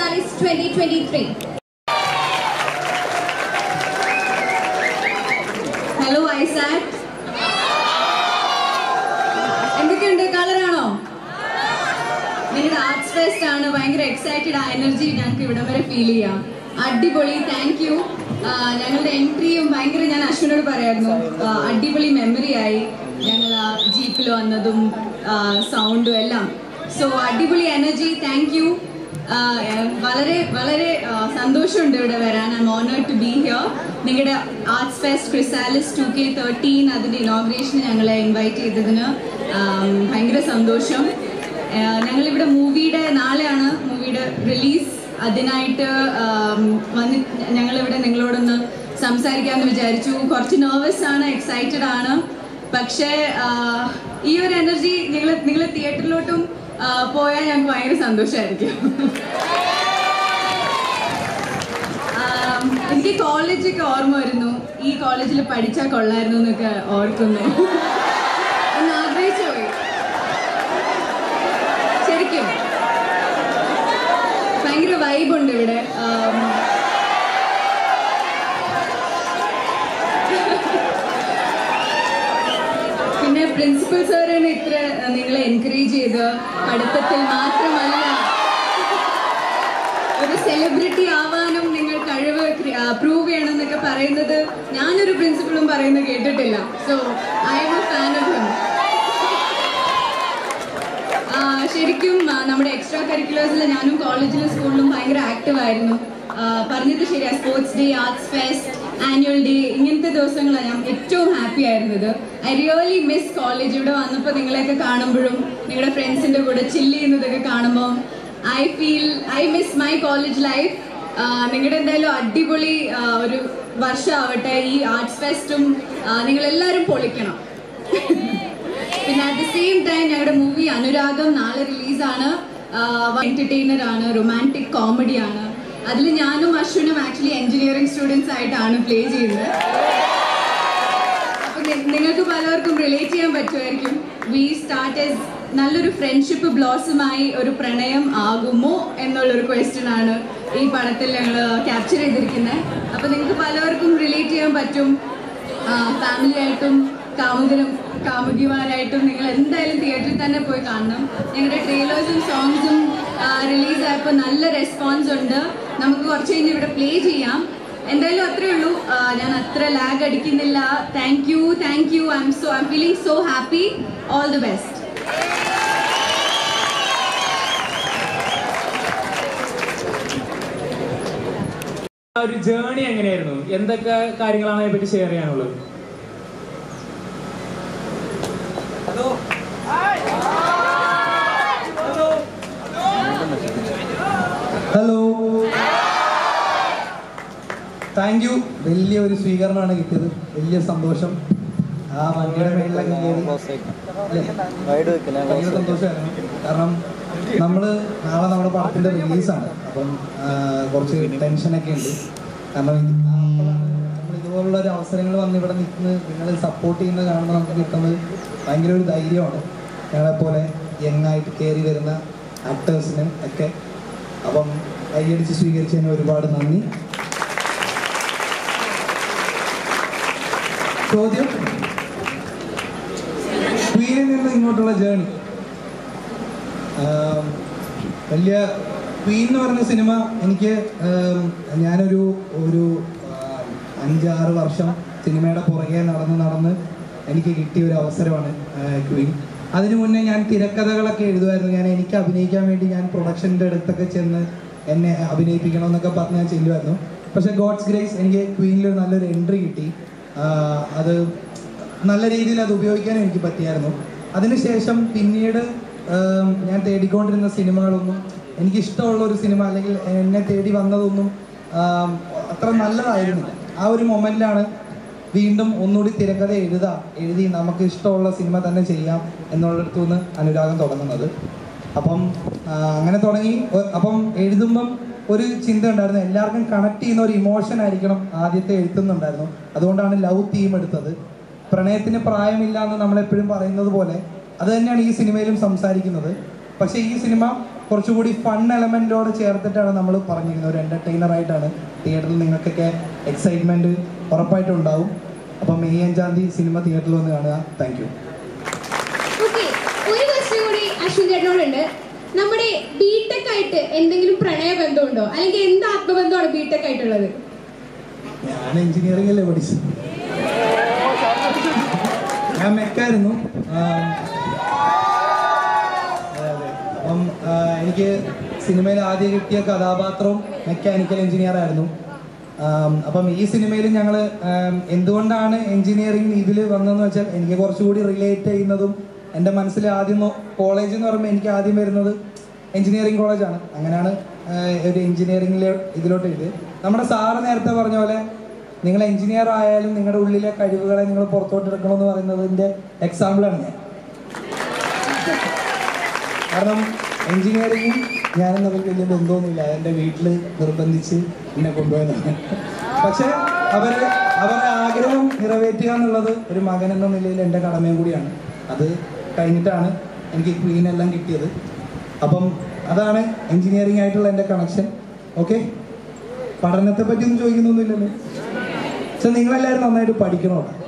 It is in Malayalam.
Chrysalis 2023. ഹലോ ഐസാക് എന്തൊക്കെയുണ്ട് കളറാണോ നിങ്ങളുടെ ആർട്സ് ഫെസ്റ്റ് ആണ് ഭയങ്കര എക്സൈറ്റഡ് ആ എനർജി ഞങ്ങൾക്ക് ഇവിടം വരെ ഫീൽ ചെയ്യാം അടിപൊളി താങ്ക് യു ഞങ്ങളുടെ എൻട്രിയും ഭയങ്കര ഞാൻ അശ്വിനോട് പറയായിരുന്നു ആ, അടിപൊളി മെമ്മറി ആയി ഞങ്ങൾ ആ ജീപ്പിൽ വന്നതും സൗണ്ടും എല്ലാം സോ അടിപൊളി എനർജി താങ്ക് യു വളരെ വളരെ ആ, സന്തോഷമുണ്ട് ഇവിടെ വരാൻ I'm honoured to be here നിങ്ങളുടെ arts fest Chrysalis two K thirteen അതിൻ്റെ ഇനോഗ്രേഷൻ ഞങ്ങളെ ഇൻവൈറ്റ് ചെയ്തതിന് ആം, ഭയങ്കര സന്തോഷം ആഹ് ഞങ്ങളിവിടെ മൂവിയുടെ നാളെയാണ് മൂവിയുടെ റിലീസ് അതിനായിട്ട് ആം, വന്ന് ഞങ്ങളിവിടെ നിങ്ങളോടൊന്ന് സംസാരിക്കാമെന്ന് വിചാരിച്ചു കുറച്ച് നെർവസ് ആണ് എക്സൈറ്റഡ് ആണ് പക്ഷേ ആഹ്, ഈ ഒരു എനർജി നിങ്ങൾ നിങ്ങൾ തിയേറ്ററിലോട്ടും ആഹ്, പോയാൽ ഞങ്ങൾക്ക് ഭയങ്കര സന്തോഷമായിരിക്കും ആം, എനിക്ക് കോളേജൊക്കെ ഓർമ്മ വരുന്നു ഈ കോളേജിൽ പഠിച്ചാൽ കൊള്ളായിരുന്നു എന്നൊക്കെ ഓർക്കുന്നു ഒന്ന് ആഗ്രഹിച്ചു പോയി ശരിക്കും ഭയങ്കര വൈബുണ്ട് ഇവിടെ ആം, പിന്നെ പ്രിൻസിപ്പൽ സാറാണ് ഇത്ര അഹ്, നിങ്ങളെ എൻകറേജ് ചെയ്ത് പഠിത്തത്തിൽ മാത്രമല്ല ഒരു സെലിബ്രിറ്റി ആവാനും നിങ്ങൾ കഴിവ് പ്രൂവ് ചെയ്യണം എന്നൊക്കെ പറയുന്നത് ഞാനൊരു പ്രിൻസിപ്പളും പറയുന്നത് കേട്ടിട്ടില്ല so I'm a fan of him ആ, ശരിക്കും ആ, നമ്മുടെ എക്സ്ട്രാ കരിക്കുലേഴ്സിൽ ഞാനും കോളേജിലും സ്കൂളിലും ഭയങ്കര ആക്റ്റീവ് ആയിരുന്നു ആ, പറഞ്ഞത് ശരിയാ sports day arts fest annual day ഇങ്ങനത്തെ ദിവസങ്ങളാണ് ഞാൻ ഏറ്റവും ഹാപ്പി ആയിരുന്നത് ഐ റിയലി മിസ് കോളേജ് ഇവിടെ വന്നപ്പോൾ നിങ്ങളെയൊക്കെ കാണുമ്പോഴും നിങ്ങളുടെ ഫ്രണ്ട്സിൻ്റെ കൂടെ ചില്ല് ചെയ്യുന്നതൊക്കെ കാണുമ്പോൾ I feel I miss my college life നിങ്ങളുടെ എന്തായാലും അടിപൊളി ആ, ഒരു വർഷമാവട്ടെ ഈ ആർട്സ് ഫെസ്റ്റും നിങ്ങളെല്ലാവരും പൊളിക്കണം പിന്നെ അറ്റ് ദ സെയിം ടൈം ഞങ്ങളുടെ മൂവി അനുരാഗം നാളെ റിലീസാണ് എന്റർടൈനർ ആണ് റൊമാൻറ്റിക് കോമഡി ആണ് അതിൽ ഞാനും അശ്വിനും ആക്ച്വലി എഞ്ചിനീയറിംഗ് സ്റ്റുഡൻസ് ആയിട്ടാണ് പ്ലേ ചെയ്യുന്നത് അപ്പൊ നി- നിങ്ങൾക്ക് പലർക്കും റിലേറ്റ് ചെയ്യാൻ പറ്റുമായിരിക്കും വി സ്റ്റാർട്ട് എസ് നല്ലൊരു ഫ്രണ്ട്ഷിപ്പ് ബ്ലോസമായി ഒരു പ്രണയം ആകുമോ എന്നുള്ളൊരു ക്വസ്റ്റ്യൻ ആണ് ഈ പടത്തിൽ ഞങ്ങൾ ക്യാപ്ചർ ചെയ്തിരിക്കുന്നത് അപ്പൊ നിങ്ങൾക്ക് പലർക്കും റിലേറ്റ് ചെയ്യാൻ പറ്റും ഫാമിലി ആയിട്ടും കാമുകനും കാമുകിമാരായിട്ടും നിങ്ങൾ എന്തായാലും തിയേറ്ററിൽ തന്നെ പോയി കാണണം ഞങ്ങളുടെ ട്രെയിലേഴ്സും സോങ്സും റിലീസ് ആയപ്പോൾ നല്ല റെസ്പോൺസ് ഉണ്ട് നമുക്ക് കുറച്ച് കഴിഞ്ഞ് ഇവിടെ പ്ലേ ചെയ്യാം എന്തായാലും അത്രേ ഉള്ളൂ ആ, ഞാൻ അത്ര ലാഗ് അടിക്കുന്നില്ല thank you thank you I'm so I'm feeling so happy all the best ആ ഒരു ജേണി എങ്ങനെയായിരുന്നു എന്തൊക്കെ കാര്യങ്ങളാണ് അതിനെ പറ്റി ഷെയർ ചെയ്യാനുള്ളത് ഹലോ താങ്ക് യു വലിയ ഒരു സ്വീകരണമാണ് കിട്ടിയത് വലിയ സന്തോഷം ആ വണ്ടിയുടെ മേളിലൊക്കെ കയറി അല്ലേ? ഭയങ്കര സന്തോഷമായിരുന്നു കാരണം നമ്മൾ നാളെ നമ്മുടെ പടത്തിന്റെ റിലീസാണ് അപ്പം ആ, കുറച്ച് ടെൻഷനൊക്കെ ഉണ്ട് കാരണം ഇത് അപ്പോഴാണ് നമ്മൾ ഇതുപോലുള്ള ഒരു അവസരങ്ങൾ വന്ന് ഇവിടെ നിൽക്കുന്നത് നിങ്ങൾ സപ്പോർട്ട് ചെയ്യുന്നത് കാണുമ്പോൾ നമുക്ക് കിട്ടുന്നത് ഭയങ്കര ഒരു ധൈര്യമാണ് ഞങ്ങളെപ്പോലെ യങ് ആയിട്ട് കയറി വരുന്ന ആക്ടേഴ്സിന് ഒക്കെ അപ്പം കൈയടിച്ച് സ്വീകരിച്ചതിന് ഒരുപാട് നന്ദി ചോദ്യം ക്വീനിൽ നിന്ന് ഇങ്ങോട്ടുള്ള ജേണി വലിയ ക്വീൻ എന്ന് പറഞ്ഞ സിനിമ എനിക്ക് ആം, ഞാനൊരു ഒരു ആം, അഞ്ചാറ് വർഷം സിനിമയുടെ പുറകെ നടന്ന് നടന്ന് എനിക്ക് കിട്ടിയ ഒരു അവസരമാണ് ആ, ക്വീൻ അതിനു മുന്നേ ഞാൻ തിരക്കഥകളൊക്കെ എഴുതുമായിരുന്നു ഞാൻ എനിക്ക് അഭിനയിക്കാൻ വേണ്ടി ഞാൻ പ്രൊഡക്ഷൻ്റെ അടുത്തൊക്കെ ചെന്ന് എന്നെ അഭിനയിപ്പിക്കണം എന്നൊക്കെ പറഞ്ഞ് ഞാൻ ചെല്ലുമായിരുന്നു പക്ഷേ ഗോഡ്സ് ഗ്രേസ് എനിക്ക് ക്വീനിൽ ഒരു നല്ലൊരു എൻട്രി കിട്ടി ആ, അത് നല്ല രീതിയിൽ അത് ഉപയോഗിക്കാൻ എനിക്ക് പറ്റിയായിരുന്നു അതിനുശേഷം പിന്നീട് ആം, ഞാൻ തേടിക്കൊണ്ടിരുന്ന സിനിമകളൊന്നും എനിക്ക് ഇഷ്ടമുള്ള ഒരു സിനിമ അല്ലെങ്കിൽ എന്നെ തേടി വന്നതൊന്നും ആം, അത്ര നല്ലതായിരുന്നില്ല ആ ഒരു മൊമെന്റിലാണ് വീണ്ടും ഒന്നുകൂടി തിരക്കഥ എഴുതാം എഴുതി നമുക്ക് ഇഷ്ടമുള്ള സിനിമ തന്നെ ചെയ്യാം എന്നുള്ളിടത്തു നിന്ന് അനുരാഗം തുടങ്ങുന്നത് അപ്പം ആ, അങ്ങനെ തുടങ്ങി ഒ- അപ്പം എഴുതുമ്പം ഒരു ചിന്ത ഉണ്ടായിരുന്നു എല്ലാവർക്കും കണക്ട് ചെയ്യുന്ന ഒരു ഇമോഷൻ ആയിരിക്കണം ആദ്യത്തെ എഴുത്തുന്നുണ്ടായിരുന്നു അതുകൊണ്ടാണ് ലവ് തീം എടുത്തത് പ്രണയത്തിന് പ്രായമില്ല എന്ന് നമ്മളെപ്പോഴും പറയുന്നത് പോലെ അത് തന്നെയാണ് ഈ സിനിമയിലും സംസാരിക്കുന്നത് പക്ഷേ ഈ സിനിമ കുറച്ചുകൂടി ഫൺ എലമെന്റോട് ചേർത്തിട്ടാണ് നമ്മൾ പറഞ്ഞിരിക്കുന്നത് ഒരു എന്റർടൈനർ ആയിട്ടാണ് തിയേറ്ററിൽ നിങ്ങൾക്കൊക്കെ എക്സൈറ്റ്മെന്റ് ഉറപ്പായിട്ടും ഉണ്ടാവും അപ്പം മെയ് അഞ്ചാം തീയതി സിനിമ തിയേറ്ററിൽ വന്ന് കാണുക താങ്ക് യു ഓക്കെ ഒരു ക്വസ്റ്റ്യൻ കൂടി അശ്വിൻ ചേട്ടനോടുണ്ട് നമ്മുടെ ബിടെക് ആയിട്ട് എന്തെങ്കിലും പ്രണയ ബന്ധമുണ്ടോ അല്ലെങ്കിൽ എന്ത് ആത്മബന്ധമാണ് ബിടെക് ആയിട്ടുള്ളത് ഞാൻ എഞ്ചിനീയറിംഗ് അല്ലേ പഠിച്ചത് ഞാൻ മെക്കായിരുന്നു ആം, അതെ, അതെ. അപ്പം ആ, എനിക്ക് സിനിമയിൽ ആദ്യം കിട്ടിയ കഥാപാത്രവും മെക്കാനിക്കൽ എഞ്ചിനീയർ ആയിരുന്നു ആം, അപ്പം ഈ സിനിമയിൽ ഞങ്ങൾ എന്തുകൊണ്ടാണ് എഞ്ചിനീയറിംഗ് ഇതിൽ വന്നതെന്ന് വെച്ചാൽ എനിക്ക് കുറച്ചുകൂടി റിലേറ്റ് ചെയ്യുന്നതും എൻ്റെ മനസ്സിൽ ആദ്യം കോളേജ് എന്ന് പറയുമ്പോൾ എനിക്ക് ആദ്യം വരുന്നത് എഞ്ചിനീയറിംഗ് കോളേജാണ് അങ്ങനെയാണ് ആ, ഒരു എഞ്ചിനീയറിംഗിലെ ഇതിലോട്ട് ഇത് നമ്മുടെ സാറ് നേരത്തെ പറഞ്ഞ പോലെ നിങ്ങൾ എഞ്ചിനീയർ ആയാലും നിങ്ങളുടെ ഉള്ളിലെ കഴിവുകളെ നിങ്ങൾ പുറത്തോട്ട് എടുക്കണമെന്ന് പറയുന്നതിൻ്റെ എക്സാമ്പിളാണ് ഞാൻ കാരണം എഞ്ചിനീയറിംഗും ഞാനും തമ്മിൽ വലിയ ബന്ധമൊന്നുമില്ല എൻ്റെ വീട്ടിൽ നിർബന്ധിച്ച് എന്നെ കൊണ്ടുപോയതാണ് പക്ഷെ അവര് അവരുടെ ആഗ്രഹം നിറവേറ്റുക എന്നുള്ളത് ഒരു മകൻ എന്ന നിലയിൽ എൻ്റെ കടമയും കൂടിയാണ് അത് കഴിഞ്ഞിട്ടാണ് എനിക്ക് ക്വീൻ എല്ലാം കിട്ടിയത് അപ്പം അതാണ് എഞ്ചിനീയറിംഗ് ആയിട്ടുള്ള എൻ്റെ കണക്ഷൻ ഓക്കെ പഠനത്തെ പറ്റിയൊന്നും ചോദിക്കുന്നൊന്നുമില്ലല്ലോ പക്ഷെ നിങ്ങളെല്ലാവരും നന്നായിട്ട് പഠിക്കണോ